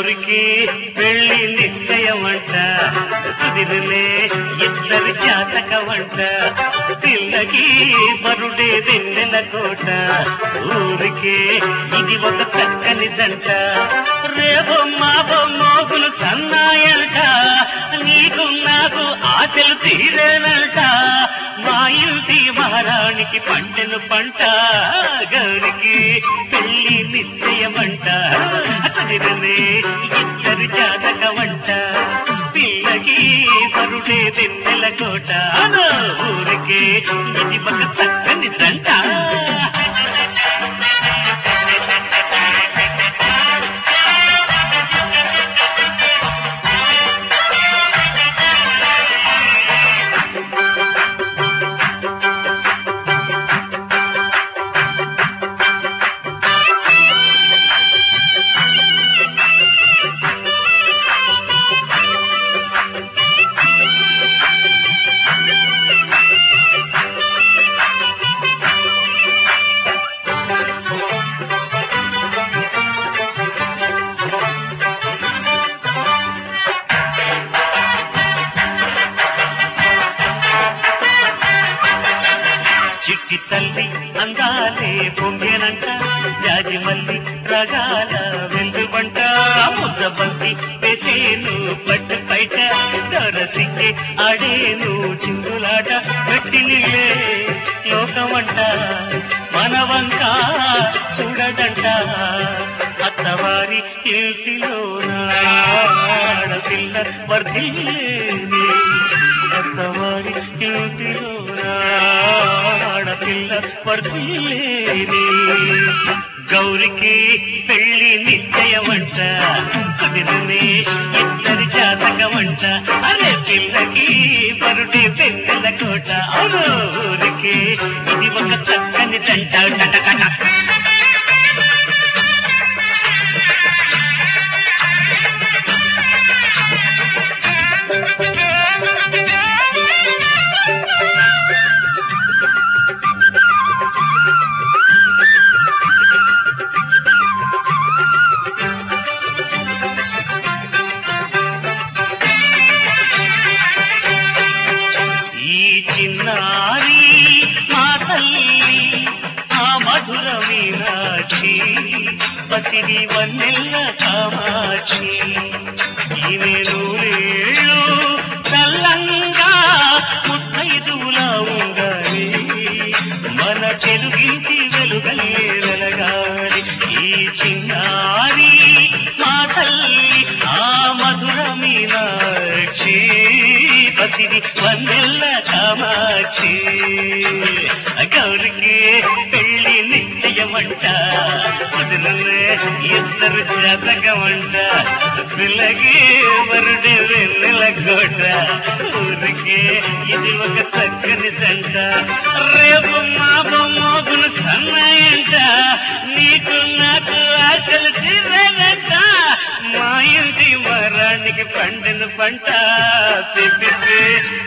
గౌరికి పెళ్లి నిశ్చయమంట కుదిరులే ఇద్దరి జాతకమంట పిల్లకి బరుడే వెన్నెల కోట ఊరికే ఇది ఒక చక్కని దంట రేపో మాపో మోగులు సన్నాయంట నీకు నాకు ఆశలు తీరేనంట మా ఇంటి మహారాణికి పంటను పంట గౌరికి పెళ్లి నిశ్చయమంట కుదిరనే ఇద్దరి జాతకమంట పిల్లకి పరుడే వెన్నెల కోట ఊరికే ఇది ఒక చక్కని దంట చిట్టి తల్లి అందాలే పొంగేనంట జాజి మల్లి రగాల వెందుబంట ముద్దబంతి పెసేను పట్టు బయట దొరసికే ఆడేను చిందులాట గట్టి నీళ్ళే లోకమంట మనవంక చూడదంట అత్తవారి ఇంటిలో ఆడపిల్ల వర్ధిల్లేని అత్తవారి ఇంటిలో ఆడపిల్ల వర్ధిల్లేని గౌరికి పెళ్లి నిశ్చయమంట కుదిరునే ఇద్దరి జాతకమంట అరే పిల్లకి పరుడే పెద్దల కోట అవును ఊరికి ఇది ఒక చక్కని దంట టటకట ఈ చిన్నారి మా తల్లి ఆ మధుర మీనాక్షి పసిడి వన్నెల్ల కామాక్షి ఈమె నూరేళ్ళు చల్లంగా ముత్తైదులా ఉండాలి మన తెలుగింటి వెలుగలే వెలగాలి ఈ చిన్నారి మా తల్లి ఆ మధుర మీనాక్షి పసిడి వన్నెల్ల కామాక్షి గౌరికి పెళ్లి నిశ్చయమంట వదిలే ఇద్దరు జాతకమంట పిల్లకి వరుడే వెన్నెల కోట ఊరికి ఇది ఒక చక్కని దంట రేపు మా బొమ్మగును సన్నాయంట నీకు నాకు ఆశలు తీరేనంట మా ఇంటి మరానికి పండిన పంట తిప్పితే